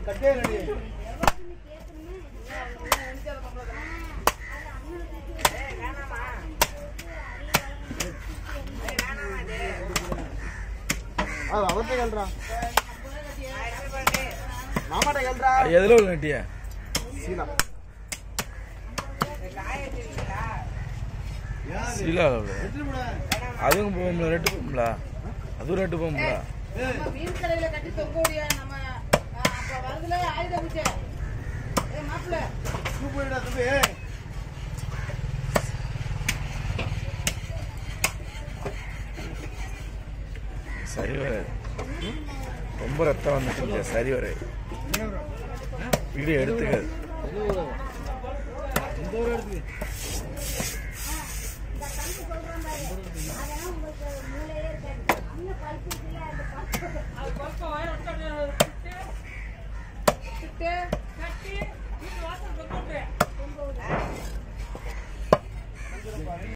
கட்டே இல்லடி அது அவர்கிட்ட கேள்றா மாமாட்ட கேள்றா எதில் உள்ள நட்டியா சீலா சீலா அதுவும் போகும்ல ரெட்டு போகும்ல அதுவும் ரெட்டு போகும்ல நம்ம மீன் கடையில கட்டி தொங்கோடியா நம்ம ஆ, அப்ப வருதுல ஆயுத பூஜை ஏ மாப்பிள்ள போயிடா தம்பி சரி வராது ரொம்ப ரத்தம் வந்துட்டு சரி வராது வீடியோ எடுத்துக்காது இந்த ஒரு இடத்துக்கு திட்டு